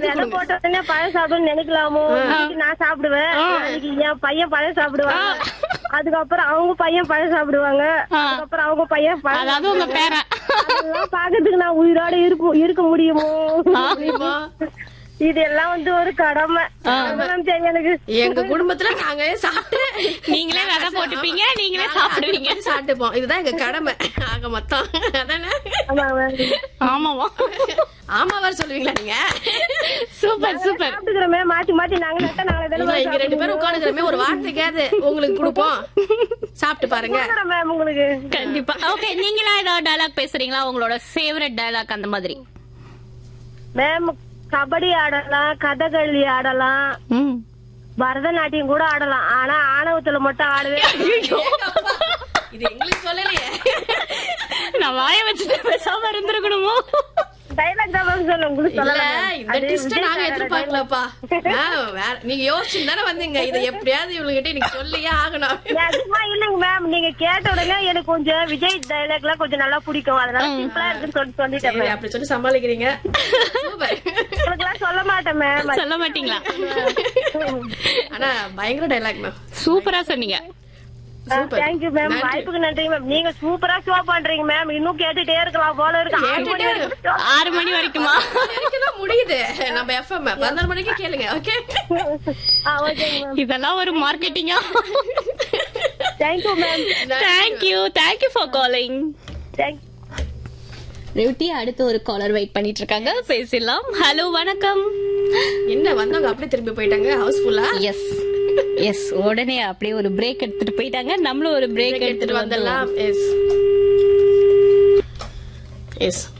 விதை கொடுங்க. போட்ட உடனே பழம் சாப்பிடணும்னு நினைக்கலாமோ இன்னைக்கு நான் சாப்பிடுவேன் நாளைக்கு என் பையன் பழம் சாப்பிடுவாங்க அதுக்கப்புறம் அவங்க பையன் பழம் சாப்பிடுவாங்க அதுக்கப்புறம் அவங்க பையன் பழம் அதாவது உங்க பேரன் அதெல்லாம் பாக்கிறதுக்கு நான் உயிரோட இருக்க இருக்க முடியுமோ முடியுமா? இதெல்லாம் வந்து ஒரு கடமை அதெல்லாம் தெரியும் எனக்கு எங்க குடும்பத்துல நாங்க சாப்பிட்டு நீங்களே விதை போட்டுப்பீங்க நீங்களே சாப்பிடுவீங்க சாப்பிட்டுப்போம் இதுதான் எங்க கடமை ஆக மொத்தம் அதானே ஆமா, ஆமா. ஆமாவா ஆமா வர சொல்லுவீங்களா நீங்க சூப்பர் சூப்பர் சாப்பிட்டுக்கிறோமே மாத்தி மாத்தி நாங்க நட்டா நாங்களே தானே இல்ல இங்க ரெண்டு பேரும் உட்காந்துக்கிறமே ஒரு வார்த்தைக்காவது உங்களுக்கு கொடுப்போம் சாப்பிட்டு பாருங்க சாப்பிடுறோம் மேம் உங்களுக்கு கண்டிப்பா ஓகே நீங்களா ஏதாவது டயலாக் பேசுறீங்களா உங்களோட ஃபேவரட் டயலாக் அந்த மாதிரி மேம் கபடி ஆடலாம் கதகளி ஆடலாம் ம் பரதநாட்டியம் கூட ஆடலாம் ஆனா ஆணவத்துல மட்டும் ஆடவே இது எங்களுக்கு சொல்லலையே நான் வாய வச்சுட்டு பேசாம இருந்திருக்கணுமோ டைலாக் தான் மேம் சொல்ல உங்களுக்கு இல்ல சொல்லல இந்த டிஸ்ட் நாங்க எதிர்பார்க்கலப்பா ஆ, வேற- நீங்க யோசிச்சு தானே வந்தீங்க இதை எப்படியாவது இவங்ககிட்ட எனக்கு சொல்லியே ஆகணும் நிஜமா இல்லைங்க மேம் நீங்க கேட்ட உடனே எனக்கு கொஞ்சம் விஜய் டைலாக் எல்லாம் கொஞ்சம் நல்லா பிடிக்கும் அதனால சிம்பிளா இருக்குன்னு சொல்லி சொல்லிட்டேன் சரி, அப்படி சொல்லி சமாளிக்கிறீங்க சூப்பர் உங்களுக்குலாம் சொல்ல மாட்டேன் மேம் சொல்ல மாட்டீங்களா ஆனா பயங்கர டைலாக் மேம் சூப்பரா சொன்னீங்க சூப்பர் தேங்க்யூ மேம் வாய்ப்புக்கு நன்றி மேம் நீங்க சூப்பரா ஷோ பண்றீங்க மேம் இன்னும் கேட்டுட்டே இருக்கலாம் போல இருக்கு ஆறு மணி கேட்டுட்டே வரைக்கும் ஆறு மணி வரைக்குமா வரைக்கும் முடியுது நம்ம எஃப்எம் பதினொரு மணிக்கு கேளுங்க ஓகே ஆ ஓகேங்க மேம் இதெல்லாம் ஒரு மார்க்கெட்டிங்கா thank you ma'am thank you thank you for calling thank Revathi அடுத்து ஒரு காலர் வெயிட் பண்ணிட்டு இருக்காங்க பேசிடலாம் ஹலோ வணக்கம் என்ன வந்தவங்க அப்படியே திரும்பி போயிட்டாங்க ஹவுஸ்ஃபுல்லா எஸ் எஸ் உடனே அப்படியே ஒரு பிரேக் எடுத்துட்டு போயிட்டாங்க நம்மளும் ஒரு பிரேக் எடுத்துட்டு எடுத்துட்டு வந்துடலாம் வந்துடலாம் எஸ் எஸ்